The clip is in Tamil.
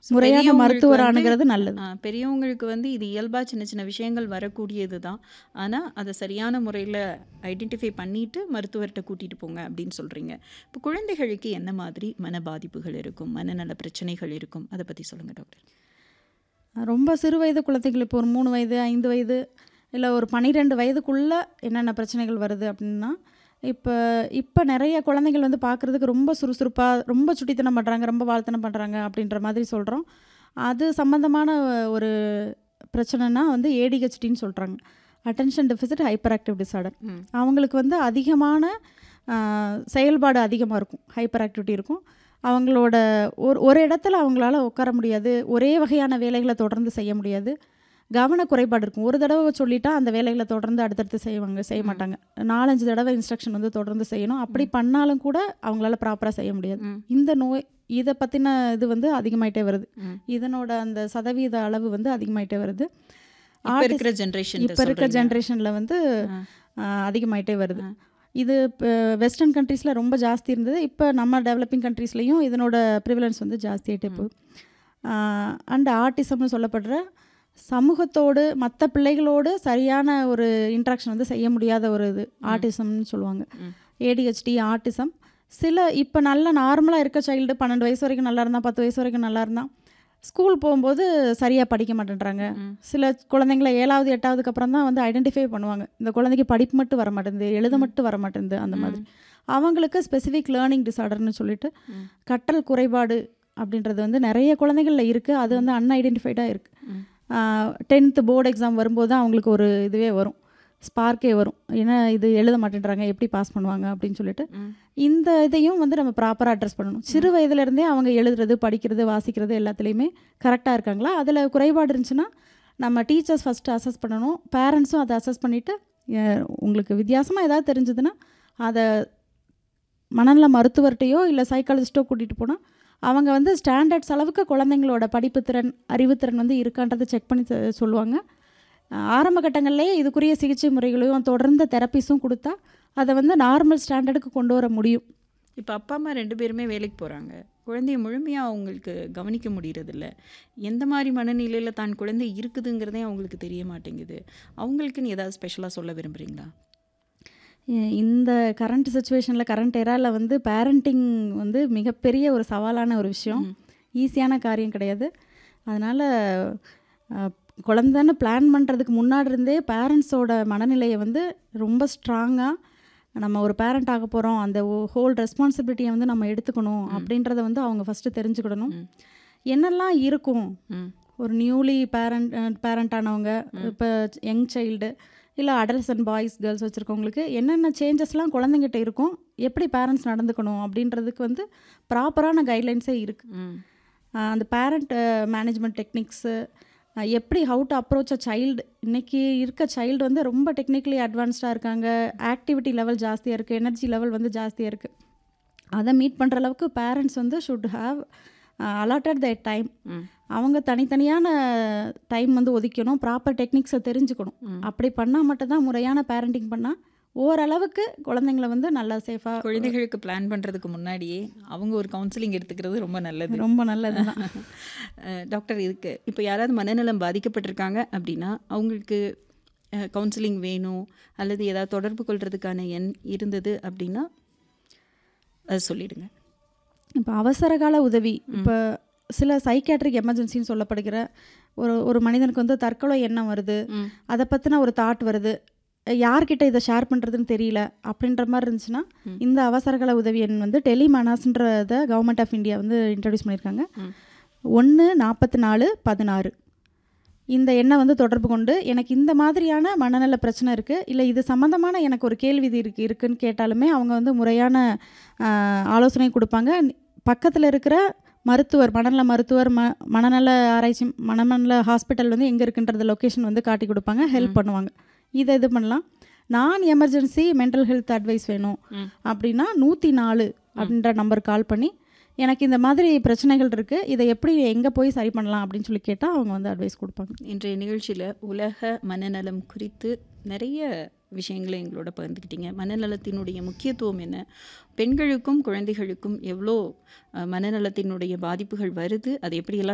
முறையான பெரியவங்களுக்கு மருத்துவர் வந்து அணுகிறது நல்லது ஆ, பெரியவங்களுக்கு வந்து இது இயல்பா சின்ன சின்ன விஷயங்கள் வரக்கூடியது தான் ஆனால் அதை சரியான முறையில் ஐடென்டிஃபை பண்ணிட்டு மருத்துவர்கிட்ட கூட்டிட்டு போங்க அப்படின்னு சொல்றீங்க இப்போ குழந்தைகளுக்கு என்ன மாதிரி மன பாதிப்புகள் இருக்கும் மனநல பிரச்சனைகள் இருக்கும் அதை பற்றி சொல்லுங்க டாக்டர் ரொம்ப சிறு வயது குழந்தைகள் இப்போ ஒரு மூணு வயது ஐந்து வயது இல்லை ஒரு பன்னிரெண்டு வயதுக்குள்ளே என்னென்ன பிரச்சனைகள் வருது அப்படின்னா இப்போ இப்போ நிறைய குழந்தைகள் வந்து பார்க்குறதுக்கு ரொம்ப சுறுசுறுப்பாக ரொம்ப சுட்டித்தனம் பண்ணுறாங்க ரொம்ப வாழ்த்தனம் பண்ணுறாங்க அப்படின்ற மாதிரி சொல்கிறோம் அது சம்மந்தமான ஒரு பிரச்சனைனா வந்து ஏடிஹெச்டின்னு சொல்கிறாங்க attention deficit hyperactive disorder ம். அவங்களுக்கு வந்து அதிகமான ஆ, செயல்பாடு அதிகமாக இருக்கும் ஹைப்பர் ஆக்டிவிட்டி இருக்கும் அவங்களோட ஒரு ஒரு இடத்துல அவங்களால உட்கார முடியாது ஒரே வகையான வேலைகளை தொடர்ந்து செய்ய முடியாது கவன குறைபாடு இருக்கும் ஒரு தடவை சொல்லிட்டா அந்த வேலைகளை தொடர்ந்து அடுத்தடுத்து செய்வாங்க செய்ய மாட்டாங்க நாலஞ்சு தடவை இன்ஸ்ட்ரக்ஷன் வந்து தொடர்ந்து செய்யணும் அப்படி பண்ணாலும் கூட அவங்களால ப்ராப்பராக செய்ய முடியாது ம். இந்த நோய் இதை பற்றின இது வந்து அதிகமாயிட்டே வருது ம். இதனோட அந்த சதவீத அளவு வந்து அதிகமாயிட்டே வருது இப்போ இருக்கிற ஜென்ரேஷன் இப்போ இருக்க ஜென்ரேஷனில் வந்து ஆ. ஆ, அதிகமாயிட்டே வருது இது இப்போ வெஸ்டர்ன் கண்ட்ரீஸில் ரொம்ப ஜாஸ்தி இருந்தது இப்போ நம்ம டெவலப்பிங் கண்ட்ரீஸ்லேயும் இதனோட ப்ரிவலன்ஸ் வந்து ஜாஸ்தியாகிட்டே போகுது அண்ட் ஆர்டிசம்னு சொல்லப்படுற சமூகத்தோடு மற்ற பிள்ளைகளோடு சரியான ஒரு இன்ட்ராக்ஷன் வந்து செய்ய முடியாத ஒரு இது ஆர்டிசம்னு சொல்லுவாங்க ம். ஏடிஹெச்டி ஆர்டிசம் சில இப்போ நல்ல நார்மலாக இருக்க சைல்டு பன்னெண்டு வயசு வரைக்கும் நல்லா இருந்தால் பத்து வயசு வரைக்கும் நல்லா இருந்தால் ஸ்கூல் போகும்போது சரியாக படிக்க மாட்டேன்றாங்க ம். சில குழந்தைங்கள ஏழாவது எட்டாவதுக்கு அப்புறம் தான் வந்து ஐடென்டிஃபை பண்ணுவாங்க இந்த குழந்தைக்கு படிப்பு மட்டும் வர மாட்டேங்குது எழுத மட்டும் வர மாட்டேங்குது அந்த மாதிரி அவங்களுக்கு ஸ்பெசிஃபிக் லேர்னிங் டிசார்டர்னு சொல்லிட்டு ம். கற்றல் குறைபாடு அப்படின்றது வந்து நிறைய குழந்தைகளில் இருக்குது அது வந்து அன்ஐடென்டிஃபைடாக இருக்குது ம். டென்த்து போர்டு எக்ஸாம் வரும்போது தான் அவங்களுக்கு ஒரு இதுவே வரும் ஸ்பார்க்கே வரும் ஏன்னா இது எழுத மாட்டேன்றாங்க எப்படி பாஸ் பண்ணுவாங்க அப்படின்னு சொல்லிட்டு ம். இந்த இதையும் வந்து நம்ம ப்ராப்பராக அட்ரஸ் பண்ணணும் சிறு வயதுலேருந்தே அவங்க எழுதுறது படிக்கிறது வாசிக்கிறது எல்லாத்துலேயுமே கரெக்டாக இருக்காங்களா அதில் குறைபாடு இருந்துச்சுன்னா நம்ம டீச்சர்ஸ் ஃபஸ்ட்டு அசஸ் பண்ணணும் பேரண்ட்ஸும் அதை அசஸ் பண்ணிவிட்டு உங்களுக்கு வித்தியாசமாக ஏதாவது தெரிஞ்சதுன்னா அதை மனநல மருத்துவர்கிட்டையோ இல்லை சைக்காலஜிஸ்ட்டோ கூட்டிகிட்டு போனால் அவங்க வந்து ஸ்டாண்டர்ட்ஸ் அளவுக்கு குழந்தைங்களோட படிப்பு திறன் அறிவுத்திறன் வந்து இருக்கான்றதை செக் பண்ணி சொ- சொல்லுவாங்க அஹ் ஆரம்ப கட்டங்கள்லேயே இதுக்குரிய சிகிச்சை முறைகளையும் தொடர்ந்து தெரப்பிஸும் கொடுத்தா அதை வந்து நார்மல் ஸ்டாண்டர்டுக்கு கொண்டு வர முடியும் இப்போ அப்பா அம்மா ரெண்டு பேருமே வேலைக்கு போகிறாங்க குழந்தைய முழுமையாக அவங்களுக்கு கவனிக்க முடியறதில்ல எந்த மாதிரி மனநிலையில் தான் குழந்தை இருக்குதுங்கிறதே அவங்களுக்கு தெரிய மாட்டேங்குது அவங்களுக்குன்னு ஏதாவது ஸ்பெஷலாக சொல்ல விரும்புகிறீங்களா இ- இந்த கரண்ட் சுச்சுவேஷனில் கரண்ட் எராவில் வந்து பேரண்டிங் வந்து மிகப்பெரிய ஒரு சவாலான ஒரு விஷயம் ஈஸியான காரியம் கிடையாது அதனால் குழந்தைன்னு பிளான் பண்ணுறதுக்கு முன்னாடி இருந்தே பேரண்ட்ஸோட மனநிலையை வந்து ரொம்ப ஸ்ட்ராங்காக நம்ம ஒரு பேரண்ட் ஆக போகிறோம் அந்த ஹோல் ரெஸ்பான்சிபிலிட்டியை வந்து நம்ம எடுத்துக்கணும் அப்படின்றத வந்து அவங்க ஃபஸ்ட்டு தெரிஞ்சுக்கிடணும் என்னெல்லாம் இருக்கும் ம் ஒரு நியூலி பேரண்ட் பேரண்ட் ஆனவங்க இப்போ யங் சைல்டு இல்லை அடல்சன் பாய்ஸ் கேர்ள்ஸ் வச்சுருக்கவங்களுக்கு என்னென்ன சேஞ்சஸ்லாம் குழந்தைங்கிட்ட இருக்கும் எப்படி பேரண்ட்ஸ் நடந்துக்கணும் அப்படின்றதுக்கு வந்து ப்ராப்பரான கைட்லைன்ஸே இருக்குது ம் அந்த பேரண்ட் மேனேஜ்மெண்ட் டெக்னிக்ஸு எப்படி how to approach a child இன்னைக்கு இருக்க சைல்டு வந்து ரொம்ப டெக்னிக்கலி அட்வான்ஸ்டாக இருக்காங்க ஆக்டிவிட்டி லெவல் ஜாஸ்தியாக இருக்குது எனர்ஜி லெவல் வந்து ஜாஸ்தியாக இருக்குது அதை மீட் பண்ணுற அளவுக்கு பேரண்ட்ஸ் வந்து should have allotted the time ம் அவங்க தனித்தனியான டைம் வந்து ஒதுக்கணும் ப்ராப்பர் டெக்னிக்ஸை தெரிஞ்சுக்கணும் அப்படி பண்ணால் மட்டும்தான் முறையான பேரண்டிங் பண்ணால் ஓரளவுக்கு குழந்தைங்கள வந்து நல்லா சேஃபாக குழந்தைகளுக்கு பிளான் பண்ணுறதுக்கு முன்னாடியே அவங்க ஒரு கவுன்சிலிங் எடுத்துக்கிறது ரொம்ப நல்லது ரொம்ப நல்லது தான் அஹ், டாக்டர் இதுக்கு இப்போ யாராவது மனநலம் பாதிக்கப்பட்டிருக்காங்க அப்படின்னா அவங்களுக்கு கவுன்சிலிங் வேணும் அல்லது ஏதாவது தொடர்பு கொள்றதுக்கான எண் இருந்தது அப்படின்னா அது சொல்லிடுங்க இப்போ அவசரகால உதவி இப்போ சில சைக்காட்ரிக் எமர்ஜென்சின்னு சொல்லப்படுகிற ஒரு ஒரு மனிதனுக்கு வந்து தற்கொலை எண்ணம் வருது ம். அதை பற்றின ஒரு தாட் வருது யார்கிட்ட இதை ஷேர் பண்ணுறதுன்னு தெரியல அப்படின்ற மாதிரி இருந்துச்சுன்னா இந்த அவசரகால உதவி எண் வந்து டெலிமனாஸ்ன்றத கவர்மெண்ட் ஆஃப் இந்தியா வந்து இன்ட்ரடியூஸ் பண்ணியிருக்காங்க ம். ஒன்று நாற்பத்தி நாலு பதினாறு இந்த எண்ணை வந்து தொடர்பு கொண்டு எனக்கு இந்த மாதிரியான மனநல பிரச்சனை இருக்குது இல்லை இது சம்மந்தமான எனக்கு ஒரு கேள்வி இது இருக்கு இருக்குன்னு கேட்டாலுமே அவங்க வந்து முறையான ஆஹ், ஆலோசனை கொடுப்பாங்க பக்கத்தில் இருக்கிற மருத்துவர் மனநல மருத்துவர் ம மனநல ஆராய்ச்சி மனநல ஹாஸ்பிட்டல் வந்து எங்கே இருக்குன்றது லொக்கேஷன் வந்து காட்டி கொடுப்பாங்க ஹெல்ப் பண்ணுவாங்க இதை இது பண்ணலாம் நான் எமர்ஜென்சி மென்டல் ஹெல்த் அட்வைஸ் வேணும் ம். அப்படின்னா நூற்றி நாலு அப்படின்ற நம்பர் கால் பண்ணி எனக்கு இந்த மாதிரி பிரச்சனைகள் இருக்குது இதை எப்படி எங்கே போய் சரி பண்ணலாம் அப்படின்னு சொல்லி கேட்டால் அவங்க வந்து அட்வைஸ் கொடுப்பாங்க இன்றைய நிகழ்ச்சியில் உலக மனநலம் குறித்து நிறைய விஷயங்களை எங்களோட பகிர்ந்துக்கிட்டீங்க மனநலத்தினுடைய முக்கியத்துவம் என்ன பெண்களுக்கும் குழந்தைகளுக்கும் எவ்வளோ அஹ், மனநலத்தினுடைய பாதிப்புகள் வருது அதை எப்படியெல்லாம்